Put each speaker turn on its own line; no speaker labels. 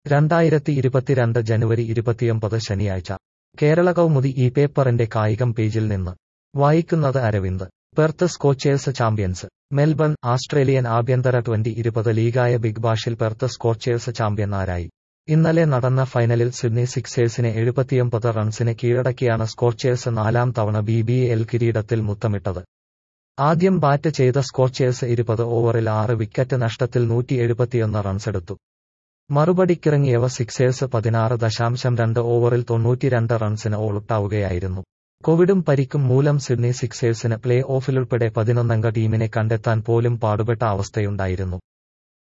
രണ്ടായിരത്തി ഇരുപത്തിരണ്ട് ജനുവരി ഇരുപത്തിയൊമ്പത് ശനിയാഴ്ച കേരള കൗമുദി ഈ പേപ്പറിന്റെ കായികം പേജിൽ നിന്ന് വായിക്കുന്നത് Aravind Perth Scorchers champions Melbourne Australian ആഭ്യന്തര ട്വന്റി ഇരുപത് ലീഗായ ബിഗ് ബാഷിൽ പെർത്ത് സ്കോച്ചേഴ്സ് ചാമ്പ്യന്മാരായി ഇന്നലെ നടന്ന ഫൈനലിൽ സിഡ്നി സിക്സേഴ്സിനെ എഴുപത്തിയൊമ്പത് റൺസിന് കീഴടക്കിയാണ് സ്കോച്ചേഴ്സ് നാലാം തവണ ബി ബി എൽ കിരീടത്തിൽ മുത്തമിട്ടത് ആദ്യം ബാറ്റ് ചെയ്ത സ്കോച്ചേഴ്സ് ഇരുപത് ഓവറിൽ ആറ് വിക്കറ്റ് നഷ്ടത്തിൽ നൂറ്റി എഴുപത്തിയൊന്ന് റൺസെടുത്തു മറുപടിക്കിറങ്ങിയവ സിക്സേഴ്സ് പതിനാറ് ദശാംശം രണ്ട് ഓവറിൽ തൊണ്ണൂറ്റിരണ്ട് റൺസിന് ഓളുട്ടാവുകയായിരുന്നു കോവിഡും പരിക്കും മൂലം സിഡ്നി സിക്സേഴ്സിന് പ്ലേ ഓഫിലുൾപ്പെടെ പതിനൊന്നംഗ ടീമിനെ കണ്ടെത്താൻ പോലും പാടുപെട്ട അവസ്ഥയുണ്ടായിരുന്നു